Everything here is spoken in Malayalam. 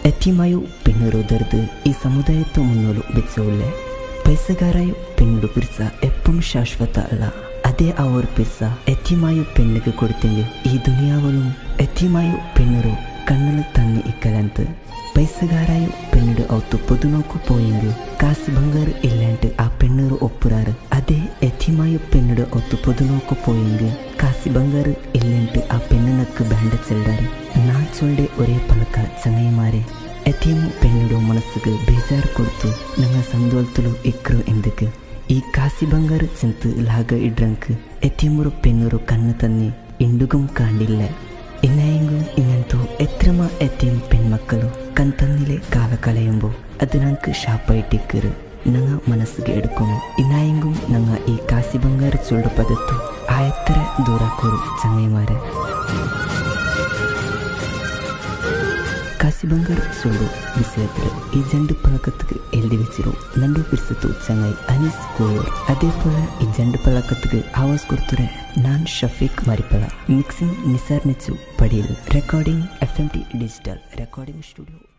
ಎತ್ತಿಮಾಯು ಪೆಣ್ಣುರೋದರ್ದು ಈ ಸಮುದಾಯತ್ತು ಮುನ್ನೋಲು ಬೆಚ್ಚವುಳ್ಳೆ പൈസക്കാരായ പെണ്ണുടെ പിർസ എപ്പം ശാശ്വത അല്ല അതേ ആ ഒരു പിർസ എത്തിമായു പെണ്ണുക്ക് കൊടുത്തെങ്കിൽ ഈ ദുനിയാവലും എത്തിമായു പെണ്ണുರು കണ്ണിൽ തങ്ങി ഇക്കലಂತ പൈസകാരായ പെണ്ണുടെ ഔത്തു പൊതുനോക്കു പോയെങ്കിൽ കാസി ബംഗാറ് ഇല്ലാണ്ട് ആ പെണ്ണുರು ഒപ്പുറാറ് അതേ എത്തിമായു പെണ്ണുടെ ഔത്തു പൊതുനോക്കു പോയെങ്കിൽ കാസി ബംഗാറ് ഇല്ലാണ്ട് ആ പെണ്ണിനക്ക് ബാൻഡ് ചെല്ലാറ് നാൻ ചൊല്ലെ ഒരേ പലക്ക ചങ്ങയമാരെ എത്തിയമ്മു പെണ്ണുടെ മനസ്സിಗೆ ಬೇಜಾರು ಕೊಡ್ತು ನಂಗ ಸಂದೋಲ್ತಲು ಇಕ್ರು ಎಂದಕ್ಕೆ ಈ ಕಾಸಿ ಬಂಗಾರ ಚಿಂತು ಲಾಗ ಇಡ್ರಂಕ್ എത്തിയമ്മൊരു പെണ്ണൊരു കണ്ണ് തന്നി ഇണ്ടുകും കാണ്ടില്ല ഇന്നായെങ്കും ഇങ്ങനത്തോ എത്രമ എത്തിയും പെൺമക്കളു കൺതന്നിലെ കാല കളയുമ്പോൾ അത് ഞങ്ങൾക്ക് ഷാപ്പായിട്ടിക്കറ് ഞങ്ങ മനസ്സിಗೆ എടുക്കുന്നു ഇന്നായെങ്കും ഞങ്ങ ഈ കാസി ಬಂಗಾರ ചുള്ള പദത്തു ആയത്ര ദൂരാക്കൂರು ചങ്ങൈമാരെ കാസിബംഗർ സുള്ളു വിഷയത്തിൽ ഈ ജണ്ട് പഴക്കത്തുക്ക് എഴുതി വെച്ചിരും നണ്ടു പിരിസത്തു ചങ്ങായി അനീസ് കോയൂർ അതേപോലെ ഈ ജണ്ട് പഴക്കത്തുക്ക് ആവാസ് കൊടുത്തുരെ ഞാൻ ഷഫീഖ് മരിപ്പള മിക്സിംഗ് നിസാർ നെച്ചു പടിയിൽ recording F M T digital recording studio